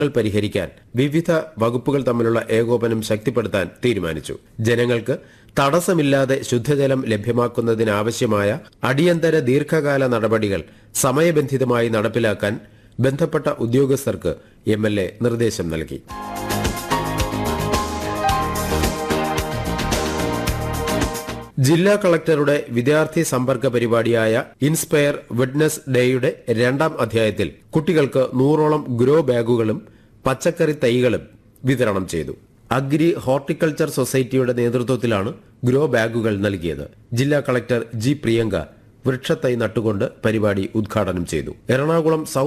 പരിഹരിക്കാൻ വിവിധ വകുപ്പുകൾ തമ്മിലുള്ള ഏകോപനം ശക്തിപ്പെടുത്താൻ തീരുമാനിച്ചു ജനങ്ങൾക്ക് തടസ്സമില്ലാതെ ശുദ്ധജലം ലഭ്യമാക്കുന്നതിനാവശ്യമായ അടിയന്തര ദീർഘകാല നടപടികൾ സമയബന്ധിതമായി നടപ്പിലാക്കാൻ ബന്ധപ്പെട്ട ഉദ്യോഗസ്ഥർക്ക് എം നിർദ്ദേശം നൽകി ജില്ലാ കളക്ടറുടെ വിദ്യാർത്ഥി സമ്പർക്ക പരിപാടിയായ ഇൻസ്പയർ വിറ്റ്നസ് ഡേയുടെ രണ്ടാം അധ്യായത്തിൽ കുട്ടികൾക്ക് നൂറോളം ഗ്രോ ബാഗുകളും പച്ചക്കറി തൈകളും വിതരണം ചെയ്തു അഗ്രി ഹോർട്ടിക്കൾച്ചർ സൊസൈറ്റിയുടെ നേതൃത്വത്തിലാണ് ഗ്രോ ബാഗുകൾ നൽകിയത് ജില്ലാ കളക്ടർ ജി പ്രിയങ്ക വൃക്ഷത്തൈ നട്ടുകൊണ്ട് പരിപാടി ഉദ്ഘാടനം ചെയ്തു എറണാകുളം സൌത്ത്